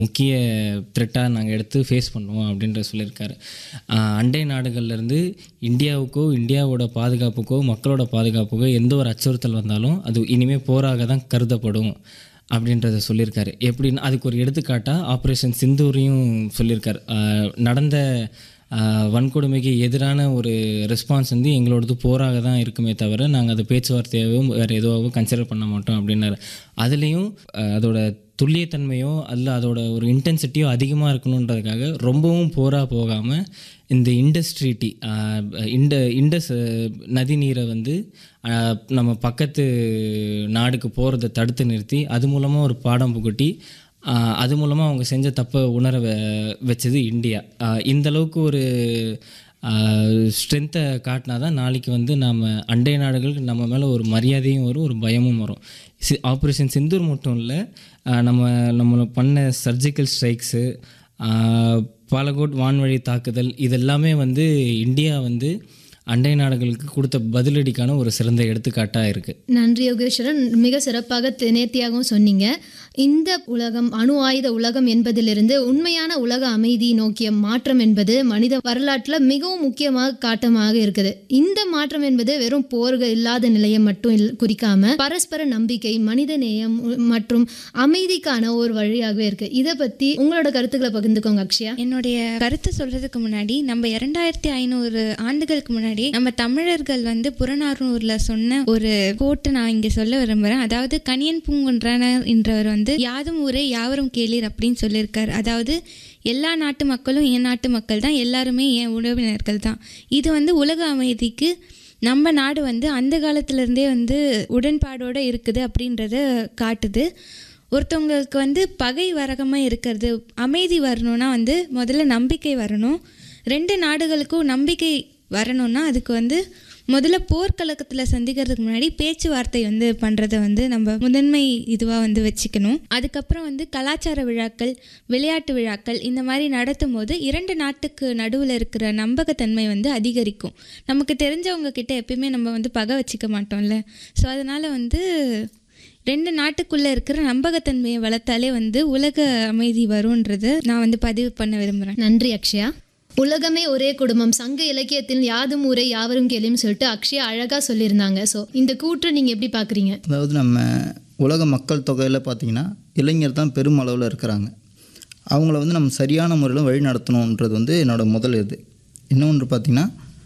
முக்கிய த்ரெட்டாக நாங்கள் எடுத்து ஃபேஸ் பண்ணுவோம் அப்படின்ற சொல்லியிருக்காரு ஆஹ் அண்டை நாடுகள்லேருந்து இந்தியாவுக்கோ இந்தியாவோட பாதுகாப்புக்கோ மக்களோட பாதுகாப்புக்கோ எந்த ஒரு அச்சுறுத்தல் வந்தாலும் அது இனிமேல் போராக தான் கருதப்படும் அப்படின்றத சொல்லியிருக்காரு எப்படின்னா அதுக்கு ஒரு எடுத்துக்காட்டாக ஆப்ரேஷன் சிந்தூரையும் சொல்லியிருக்காரு ஆஹ் நடந்த ஆஹ் வன்கொடுமைக்கு எதிரான ஒரு ரெஸ்பான்ஸ் வந்து எங்களோடது போராக தான் இருக்குமே தவிர நாங்கள் அதை பேச்சுவார்த்தையாகவும் வேறு எதுவாகவும் கன்சிடர் பண்ண மாட்டோம் அப்படின்னாரு அதுலேயும் ஆஹ் அதோட துல்லியத்தன்மையோ அல்ல அதோட ஒரு இன்டென்சிட்டியோ அதிகமாக இருக்கணுன்றதுக்காக ரொம்பவும் போராக போகாமல் இந்த இண்டஸ்ட்ரிட்டி இந்த இண்டஸ் அஹ், நதிநீரை வந்து ஆஹ், நம்ம பக்கத்து நாடுக்கு போகிறத தடுத்து நிறுத்தி அது மூலமாக ஒரு பாடம் புகட்டி ஆஹ், அது மூலமாக அவங்க செஞ்ச தப்பை உணர வ- வச்சது இந்தியா ஆஹ், இந்த அளவுக்கு ஒரு ஸ்ட்ரென்த்தை காட்டினா தான் நாளைக்கு வந்து நாம் அண்டை நாடுகளுக்கு நம்ம மேலே ஒரு மரியாதையும் வரும் ஒரு பயமும் வரும் சி ஆப்ரேஷன் சிந்தூர் மட்டும் இல்லை நம்ம நம்ம பண்ண சர்ஜிக்கல் ஸ்ட்ரைக்ஸு பாலகோட் வான்வழி தாக்குதல் இதெல்லாமே வந்து இந்தியா வந்து அண்டை நாடுகளுக்கு கொடுத்த பதிலடிக்கான ஒரு சிறந்த எடுத்துக்காட்டாக இருக்குது நன்றி யோகேஸ்வரன் மிக சிறப்பாக தி- நேர்த்தியாகவும் சொன்னீங்க இந்த உலகம் அணு ஆயுத உலகம் என்பதிலிருந்து உண்மையான உலக அமைதி நோக்கிய மாற்றம் என்பது மனித வரலாற்றில் மிகவும் முக்கியமாக காட்டமாக இருக்குது இந்த மாற்றம் என்பது வெறும் போர்கள் இல்லாத நிலையை மட்டும் இல்- குறிக்காம பரஸ்பர நம்பிக்கை மனித நேயம் உ- மற்றும் அமைதிக்கான ஒரு வழியாகவே இருக்கு இதை பத்தி உங்களோட கருத்துக்களை பகிர்ந்துக்கோங்க அக்ஷயா என்னுடைய கருத்து சொல்றதுக்கு முன்னாடி நம்ம இரண்டாயிரத்தி ஐநூறு ஆண்டுகளுக்கு முன்னாடி நம்ம தமிழர்கள் வந்து புறநானூர்ல சொன்ன ஒரு கோட்டை நான் இங்க சொல்ல விரும்புறேன் அதாவது கணியன் பூங்குன்றனர் என்றவர் வந்து யாதும் ஊரே யாவரும் கேளீர் அப்படின்னு சொல்லியிருக்காரு அதாவது எல்லா நாட்டு மக்களும் என் நாட்டு மக்கள் தான் எல்லாருமே என் உறவினர்கள் தான் இது வந்து உலக அமைதிக்கு நம்ம நாடு வந்து அந்த காலத்துல இருந்தே வந்து உடன்பாடோட இருக்குது அப்படின்றத காட்டுது ஒருத்தவங்களுக்கு வந்து பகை வரகமாக இருக்கிறது அமைதி வரணும்னா வந்து முதல்ல நம்பிக்கை வரணும் ரெண்டு நாடுகளுக்கும் நம்பிக்கை வரணும்னா அதுக்கு வந்து முதல்ல போர்க்கலக்கத்தில் சந்திக்கிறதுக்கு முன்னாடி பேச்சுவார்த்தை வந்து பண்ணுறதை வந்து நம்ம முதன்மை இதுவாக வந்து வச்சுக்கணும் அதுக்கப்புறம் வந்து கலாச்சார விழாக்கள் விளையாட்டு விழாக்கள் இந்த மாதிரி நடத்தும் போது இரண்டு நாட்டுக்கு நடுவில் இருக்கிற நம்பகத்தன்மை வந்து அதிகரிக்கும் நமக்கு தெரிஞ்சவங்க கிட்ட எப்பயுமே நம்ம வந்து பகை வச்சுக்க மாட்டோம்ல ஸோ அதனால் வந்து ரெண்டு நாட்டுக்குள்ளே இருக்கிற நம்பகத்தன்மையை வளர்த்தாலே வந்து உலக அமைதி வரும்ன்றதை நான் வந்து பதிவு பண்ண விரும்புகிறேன் நன்றி அக்ஷயா உலகமே ஒரே குடும்பம் சங்க இலக்கியத்தில் யாதும் ஊரே யாவரும் கேள்வியும் சொல்லிட்டு அக்ஷயா அழகா சொல்லியிருந்தாங்க ஸோ இந்த கூற்றை நீங்க எப்படி பாக்குறீங்க அதாவது நம்ம உலக மக்கள் தொகையில் பார்த்திங்கன்னா இளைஞர் தான் பெரும் அளவில் இருக்கிறாங்க அவங்கள வந்து நம்ம சரியான முறையில் வழி நடத்தணுன்றது வந்து என்னோட முதல் இது இன்னொன்று பார்த்திங்கன்னா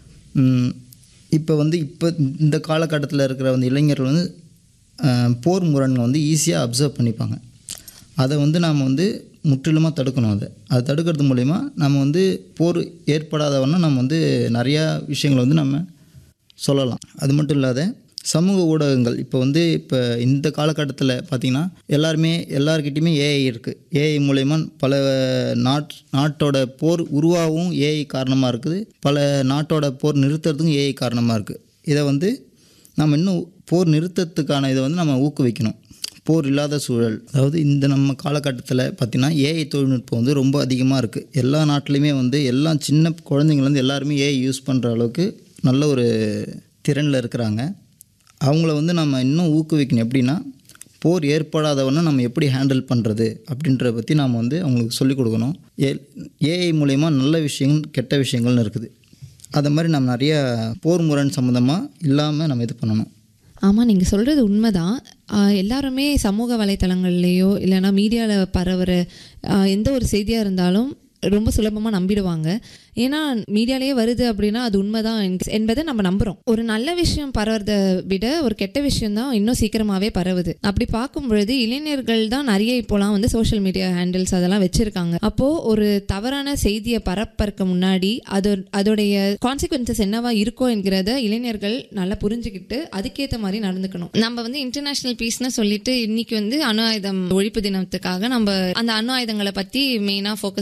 இப்போ வந்து இப்போ இந்த காலகட்டத்தில் இருக்கிற வந்து இளைஞர்கள் வந்து ஆஹ், போர் முரண்களை வந்து ஈஸியாக அப்சர்வ் பண்ணிப்பாங்க அதை வந்து நாம் வந்து முற்றிலுமாக தடுக்கணும் அதை அதை தடுக்கிறது மூலிமா நம்ம வந்து போர் ஏற்படாதவன்னா நம்ம வந்து நிறையா விஷயங்களை வந்து நம்ம சொல்லலாம் அது மட்டும் இல்லாத சமூக ஊடகங்கள் இப்போ வந்து இப்போ இந்த காலகட்டத்தில் பார்த்திங்கன்னா எல்லாருமே எல்லார்கிட்டயுமே ஏஐ இருக்குது ஏஐ மூலயமா பல நாட் நாட்டோட போர் உருவாகவும் ஏஐ காரணமாக இருக்குது பல நாட்டோட போர் நிறுத்துறதுக்கும் ஏஐ காரணமாக இருக்குது இதை வந்து நம்ம இன்னும் போர் நிறுத்தத்துக்கான இதை வந்து நம்ம ஊக்குவிக்கணும் போர் இல்லாத சூழல் அதாவது இந்த நம்ம காலகட்டத்தில் பார்த்திங்கன்னா ஏஐ தொழில்நுட்பம் வந்து ரொம்ப அதிகமாக இருக்குது எல்லா நாட்டிலையுமே வந்து எல்லா சின்ன குழந்தைங்கள்லேருந்து எல்லாருமே ஏஐ யூஸ் பண்ணுற அளவுக்கு நல்ல ஒரு திறனில் இருக்கிறாங்க அவங்கள வந்து நம்ம இன்னும் ஊக்குவிக்கணும் எப்படின்னா போர் ஏற்படாதவன நம்ம எப்படி ஹேண்டில் பண்ணுறது அப்படின்றத பற்றி நாம் வந்து அவங்களுக்கு சொல்லிக் கொடுக்கணும் ஏ ஏஐ மூலயமா நல்ல விஷயங்கள் கெட்ட விஷயங்கள்னு இருக்குது அதை மாதிரி நம்ம நிறைய போர் முரண் சம்மந்தமாக இல்லாமல் நம்ம இது பண்ணணும் ஆமாம் நீங்கள் சொல்கிறது உண்மைதான் ஆஹ் எல்லாருமே சமூக வலைத்தளங்கள்லேயோ இல்லைன்னா மீடியாவில் பரவுற ஆஹ் எந்த ஒரு செய்தியாக இருந்தாலும் ரொம்ப சுலபமாக நம்பிடுவாங்க ஏன்னா மீடியாலேயே வருது அப்படின்னா அது உண்மைதான் என்க- என்பதை நம்ம நம்புகிறோம் ஒரு நல்ல விஷயம் பரவுறத விட ஒரு கெட்ட விஷயம் தான் இன்னும் சீக்கிரமாகவே பரவுது அப்படி பார்க்கும் பொழுது இளைஞர்கள் தான் நிறைய இப்போலாம் வந்து சோஷியல் மீடியா ஹேண்டில்ஸ் அதெல்லாம் வச்சுருக்காங்க அப்போது ஒரு தவறான செய்தியை பரப்பறக்க முன்னாடி அது அதோடைய கான்சிக்வன்சஸ் என்னவா இருக்கோ என்கிறத இளைஞர்கள் நல்லா புரிஞ்சுக்கிட்டு அதுக்கேற்ற மாதிரி நடந்துக்கணும் நம்ம வந்து இன்டர்நேஷனல் பீஸ்னு சொல்லிட்டு இன்னைக்கு வந்து அணு ஆயுதம் ஒழிப்பு தினத்துக்காக நம்ம அந்த அணு ஆயுதங்களை பற்றி மெயினாக ஃபோக்கஸ் பண்ணுறோம்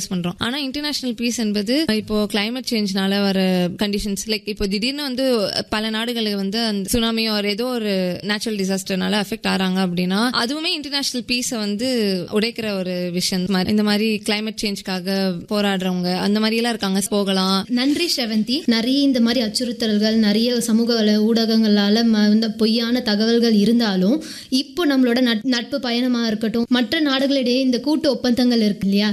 ஆனால் இன்டர்நேஷ்னல் பீஸ் என்பது இப்போ climate சேஞ்ச்னால வர கண்டிஷன்ஸ் லைக் இப்போ திடீர்னு வந்து பல நாடுகளுக்கு வந்து அந்த சுனாமி ஒரு ஏதோ ஒரு நேச்சுரல் டிசாஸ்டர்னால அஃபெக்ட் ஆறாங்க அப்படின்னா அதுவுமே இன்டர்நேஷ்னல் பீஸை வந்து உடைக்கிற ஒரு விஷயம் மாதிரி. இந்த மாதிரி climate சேஞ்ச்காக போராடுறவங்க அந்த மாதிரி எல்லாம் இருக்காங்க போகலாம் நன்றி ஸ்ரவந்தி நிறைய இந்த மாதிரி அச்சுறுத்தல்கள் நிறைய சமூக வல- ஊடகங்களால ம- இந்த பொய்யான தகவல்கள் இருந்தாலும் இப்போ நம்மளோட நட்- நட்பு பயணமா இருக்கட்டும் மற்ற நாடுகளிடையே இந்த கூட்டு ஒப்பந்தங்கள் இருக்கு இல்லையா